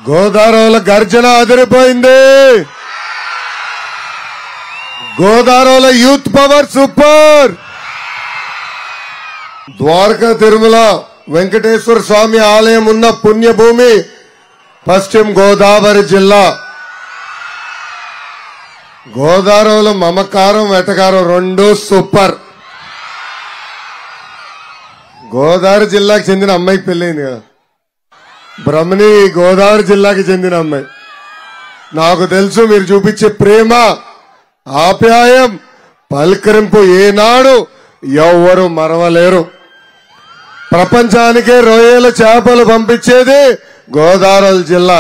గోదావరిలో గర్జన అదిరిపోయింది గోదావరిలో youth power super Dwaraka Tirumala Venkateswara Swamy ఆలయం ఉన్న పుణ్యభూమి పశ్చిమ గోదావరి జిల్లా గోదావరిలో మమకారం వెటకారం రెండు సూపర్ గోదావరి జిల్లాకు చెందిన అమ్మాయికి పెళ్ళైంది కదా బ్రహ్మణి గోదావరి జిల్లాకి చెందిన అమ్మాయి నాకు తెలుసు మీరు చూపించే ప్రేమ ఆప్యాయం పలకరింపు ఏనాడు ఎవ్వరు మరవలేరు ప్రపంచానికే రొయ్యల చేపలు పంపించేది గోదావరి జిల్లా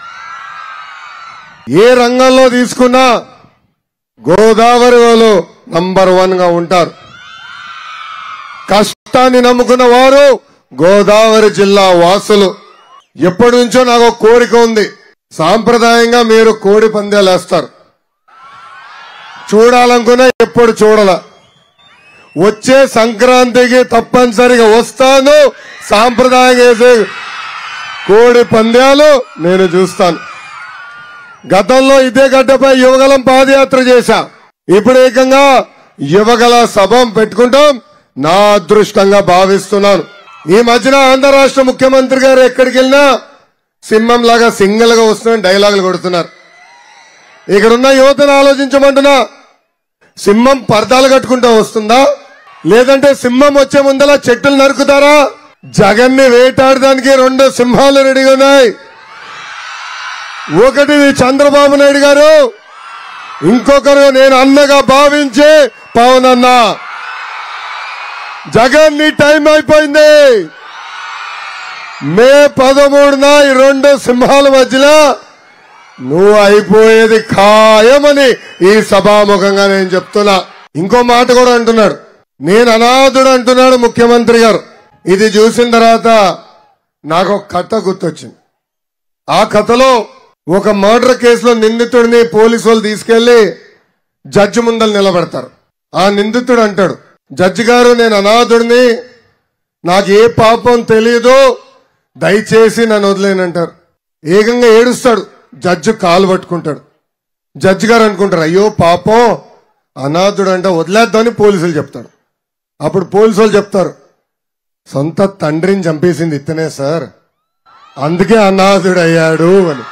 ఏ రంగంలో తీసుకున్నా గోదావరి వాళ్ళు నంబర్ వన్ గా ఉంటారు కష్టాన్ని నమ్ముకున్న వారు గోదావరి జిల్లా వాసులు ఎప్పటి నుంచో నాకు ఒక కోరిక ఉంది సాంప్రదాయంగా మీరు కోడి పందాలు వేస్తారు చూడాలనుకున్నా ఎప్పుడు చూడాల వచ్చే సంక్రాంతికి తప్పనిసరిగా వస్తాను సాంప్రదాయంగా వేసే కోడి పందాలు నేను చూస్తాను గతంలో ఇదే గడ్డపై యువగలం పాదయాత్ర చేశా ఇప్పుడు ఏకంగా యువగల సభ పెట్టుకుంటాం నా అదృష్టంగా భావిస్తున్నాను ఈ మధ్యన ఆంధ్ర రాష్ట్ర ముఖ్యమంత్రి గారు ఎక్కడికి వెళ్ళినా సింహం లాగా సింగిల్ గా వస్తున్న డైలాగులు కొడుతున్నారు ఇక్కడున్న యువతను ఆలోచించమంటున్నా సింహం పర్దాలు కట్టుకుంటూ వస్తుందా లేదంటే సింహం వచ్చే ముందలా చెట్టులు నరుకుతారా జగన్ ని వేటాడడానికి రెండు సింహాలు రెడీగా ఉన్నాయి ఒకటి చంద్రబాబు నాయుడు గారు ఇంకొకరు నేను అన్నగా భావించే పవన్ అన్న జగన్ నీ టైం అయిపోయింది మే పదమూడున ఈ రెండు సింహాల మధ్యలో నువ్వు అయిపోయేది ఖాయమని ఈ సభాముఖంగా నేను చెప్తున్నా ఇంకో మాట కూడా అంటున్నాడు నేను అనాథుడు అంటున్నాడు ముఖ్యమంత్రి గారు ఇది చూసిన తర్వాత నాకు ఒక కథ గుర్తొచ్చింది ఆ కథలో ఒక మర్డర్ కేసులో నిందితుడిని పోలీసు వాళ్ళు తీసుకెళ్లి జడ్జి ముందర నిలబెడతారు ఆ నిందితుడు అంటాడు జడ్జి గారు నేను అనాథుడిని నాకు ఏ పాపం తెలియదు దయచేసి నన్ను వదిలేనంటారు ఏకంగా ఏడుస్తాడు జడ్జి కాలు పట్టుకుంటాడు జడ్జి గారు అనుకుంటారు అయ్యో పాపం అనాథుడు అంటే వదిలేద్దామని పోలీసులు చెప్తాడు అప్పుడు పోలీసు వాళ్ళు చెప్తారు సొంత తండ్రిని చంపేసింది ఇతనే సార్ అందుకే అనాథుడు అయ్యాడు అని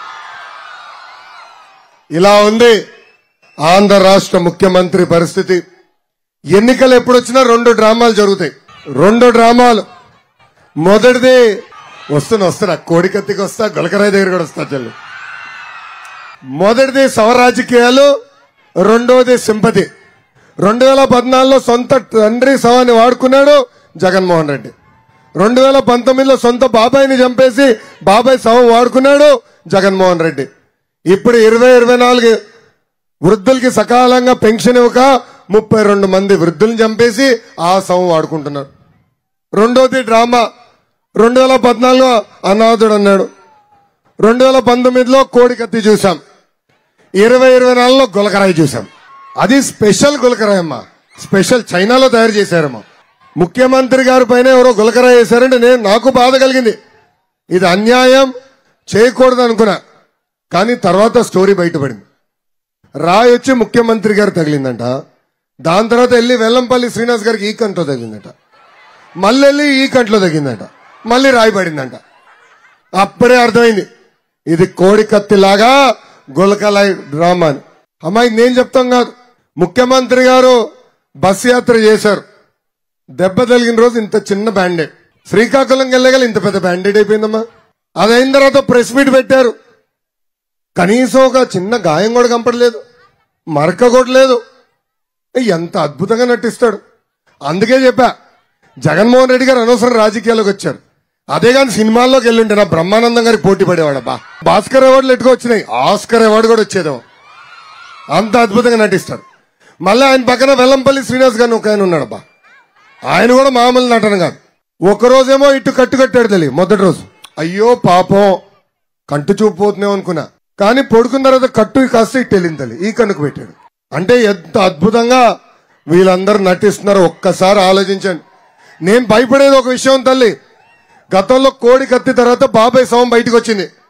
ఇలా ఉంది ఆంధ్ర రాష్ట్ర ముఖ్యమంత్రి పరిస్థితి ఎన్నికలు ఎప్పుడు వచ్చినా రెండు డ్రామాలు జరుగుతాయి రెండు డ్రామాలు మొదటిది వస్తున్నా వస్తున్నా కోడికత్తికి వస్తా గులకరాయి దగ్గర కూడా వస్తా చెల్లు మొదటిది సవరాజకీయాలు రెండోది సింపతి రెండు వేల పద్నాలుగులో సొంత తండ్రి సవాన్ని వాడుకున్నాడు జగన్మోహన్ రెడ్డి రెండు వేల పంతొమ్మిదిలో సొంత బాబాయిని చంపేసి బాబాయ్ శవం వాడుకున్నాడు జగన్మోహన్ రెడ్డి ఇప్పుడు ఇరవై ఇరవై నాలుగు వృద్ధులకి సకాలంగా పెన్షన్ ఇవ్వక ముప్పై రెండు మంది వృద్ధుల్ని చంపేసి ఆ శవం వాడుకుంటున్నారు రెండోది డ్రామా రెండు వేల పద్నాలుగులో అనాథుడు అన్నాడు రెండు వేల పంతొమ్మిదిలో కోడి కత్తి చూసాం ఇరవై ఇరవై నాలుగులో గులకరాయి చూసాం అది స్పెషల్ గులకరాయి అమ్మా స్పెషల్ చైనాలో తయారు చేశారమ్మా ముఖ్యమంత్రి గారి పైన ఎవరో గులకరాయి వేశారంటే నేను నాకు బాధ కలిగింది ఇది అన్యాయం చేయకూడదు అనుకున్నా కానీ తర్వాత స్టోరీ బయటపడింది రాయి వచ్చి ముఖ్యమంత్రి గారు తగిలిందంట దాని తర్వాత వెళ్ళి వెల్లంపల్లి శ్రీనివాస్ గారికి ఈ కంట్లో తగిలిందట మళ్ళీ వెళ్ళి ఈ కంట్లో తగ్గిందట మళ్ళీ రాయి పడిందంట అప్పుడే అర్థమైంది ఇది కోడి కత్తిలాగా గులకలాయి డ్రామా అని అమ్మాయి నేను చెప్తాం కాదు ముఖ్యమంత్రి గారు బస్ యాత్ర చేశారు దెబ్బ తగిలిన రోజు ఇంత చిన్న బ్యాండేడ్ శ్రీకాకుళం వెళ్ళగల ఇంత పెద్ద బ్యాండేడ్ అయిపోయిందమ్మా అది అయిన తర్వాత ప్రెస్ మీట్ పెట్టారు కనీసం ఒక చిన్న గాయం కూడా కంపడలేదు మరక కూడా లేదు ఎంత అద్భుతంగా నటిస్తాడు అందుకే చెప్పా జగన్మోహన్ రెడ్డి గారు అనవసరం రాజకీయాల్లోకి వచ్చారు అదే కానీ సినిమాల్లోకి వెళ్ళుంటే నా బ్రహ్మానందం గారికి పోటీ పడేవాడబ్బా భాస్కర్ అవార్డులు ఎట్టుకు వచ్చినాయి ఆస్కర్ అవార్డు కూడా వచ్చేదేమో అంత అద్భుతంగా నటిస్తారు మళ్ళీ ఆయన పక్కన వెల్లంపల్లి శ్రీనివాస్ గారిని ఒక ఆయన ఉన్నాడబ్బా ఆయన కూడా మామూలు నటన కాదు ఒక రోజేమో ఇటు కట్టు కట్టాడు తెలియ మొదటి రోజు అయ్యో పాపం కంటు చూపు పోతున్నాం అనుకున్నా కానీ పడుకున్న తర్వాత కట్టు కాస్త ఇటు వెళ్ళింది తల్లి ఈ కన్నుకు పెట్టాడు అంటే ఎంత అద్భుతంగా వీళ్ళందరూ నటిస్తున్నారు ఒక్కసారి ఆలోచించండి నేను భయపడేది ఒక విషయం తల్లి గతంలో కోడి కత్తి తర్వాత బాబాయ్ శవం బయటకు వచ్చింది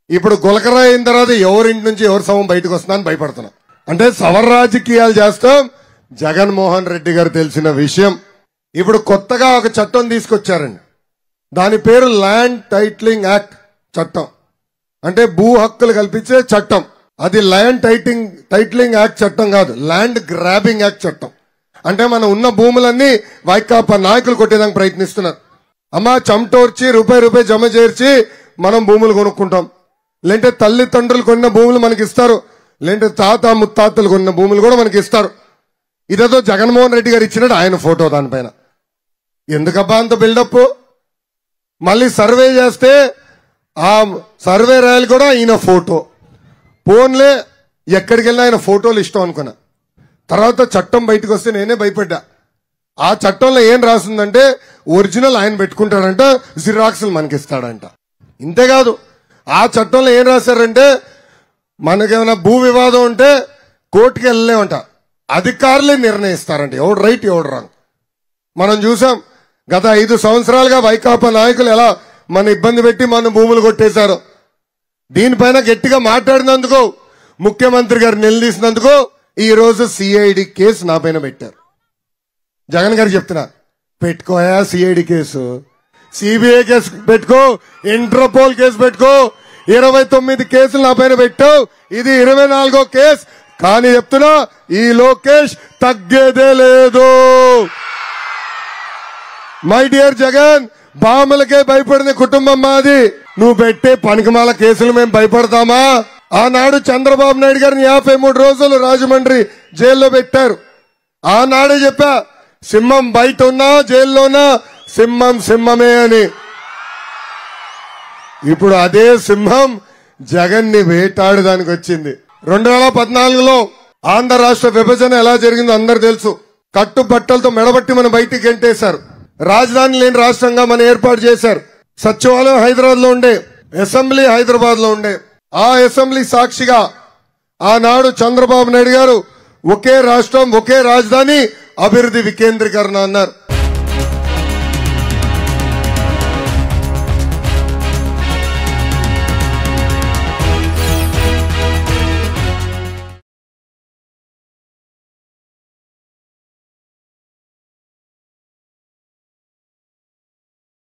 ఇప్పుడు గులకరా అయిన తర్వాత ఎవరింటి నుంచి ఎవరి శవం బయటకు వస్తుందా అని భయపడుతున్నా అంటే సవర్ రాజకీయాలు చేస్తాం జగన్మోహన్ రెడ్డి గారు తెలిసిన విషయం ఇప్పుడు కొత్తగా ఒక చట్టం తీసుకొచ్చారండి దాని పేరు ల్యాండ్ టైట్లింగ్ యాక్ట్ చట్టం అంటే భూ హక్కులు కల్పించే చట్టం అది ల్యాండ్ టైటింగ్ టైట్లింగ్ యాక్ట్ చట్టం కాదు ల్యాండ్ గ్రాబింగ్ యాక్ట్ చట్టం అంటే మన ఉన్న భూములన్నీ వైకాపా నాయకులు కొట్టేదానికి ప్రయత్నిస్తున్నారు అమ్మా చెమటోర్చి రూపాయి రూపాయి జమ చేర్చి మనం భూములు కొనుక్కుంటాం లేదంటే తల్లిదండ్రులు కొన్న భూములు మనకి ఇస్తారు లేదంటే తాత ముత్తాతలు కొన్న భూములు కూడా మనకి ఇస్తారు ఇదేదో జగన్మోహన్ రెడ్డి గారు ఇచ్చినట్టు ఆయన ఫోటో దానిపైన ఎందుకబ్బా అంత బిల్డప్ మళ్ళీ సర్వే చేస్తే ఆ సర్వే రాయలు కూడా ఈయన ఫోటో ఫోన్లే ఎక్కడికి వెళ్ళినా ఆయన ఫోటోలు ఇష్టం అనుకున్నా తర్వాత చట్టం బయటకు వస్తే నేనే భయపడ్డా ఆ చట్టంలో ఏం రాసిందంటే ఒరిజినల్ ఆయన పెట్టుకుంటాడంట జిరాక్స్లు మనకి ఇస్తాడంట ఇంతేకాదు ఆ చట్టంలో ఏం రాశారంటే మనకేమైనా భూ వివాదం ఉంటే కోర్టుకి వెళ్ళలేమంట అధికారులే నిర్ణయిస్తారంట ఎవడు రైట్ ఎవడు రాంగ్ మనం చూసాం గత ఐదు సంవత్సరాలుగా వైకాపా నాయకులు ఎలా మన ఇబ్బంది పెట్టి మన భూములు కొట్టేశారు దీనిపైన గట్టిగా మాట్లాడినందుకు ముఖ్యమంత్రి గారు నిలదీసినందుకు ఈ రోజు సిఐడి కేసు నా పైన పెట్టారు జగన్ గారు చెప్తున్నా పెట్టుకోయా సిఐడి కేసు సిబిఐ కేసు పెట్టుకో ఇంటర్పోల్ కేసు పెట్టుకో ఇరవై తొమ్మిది కేసులు నా పైన పెట్టావు ఇది ఇరవై నాలుగో కేసు కానీ చెప్తున్నా ఈ లోకేష్ తగ్గేదే లేదు మై డియర్ జగన్ బామలకే భయపడిన కుటుంబం మాది నువ్వు పెట్టే పనికిమాల కేసులు మేము భయపడతామా ఆనాడు చంద్రబాబు నాయుడు గారిని యాభై మూడు రోజులు రాజమండ్రి జైల్లో పెట్టారు ఆనాడే చెప్పా సింహం బయట ఉన్నా జైల్లోనా సింహం సింహమే అని ఇప్పుడు అదే సింహం జగన్ ని వేటాడడానికి వచ్చింది రెండు వేల పద్నాలుగులో ఆంధ్ర రాష్ట్ర విభజన ఎలా జరిగిందో అందరు తెలుసు కట్టు బట్టలతో మెడబట్టి మన బయటికి గెంటేశారు రాజధాని లేని రాష్ట్రంగా మనం ఏర్పాటు చేశారు సచివాలయం హైదరాబాద్ లో ఉండే అసెంబ్లీ హైదరాబాద్ లో ఉండే ఆ అసెంబ్లీ సాక్షిగా ఆనాడు చంద్రబాబు నాయుడు గారు ఒకే రాష్ట్రం ఒకే రాజధాని అభివృద్ధి వికేంద్రీకరణ అన్నారు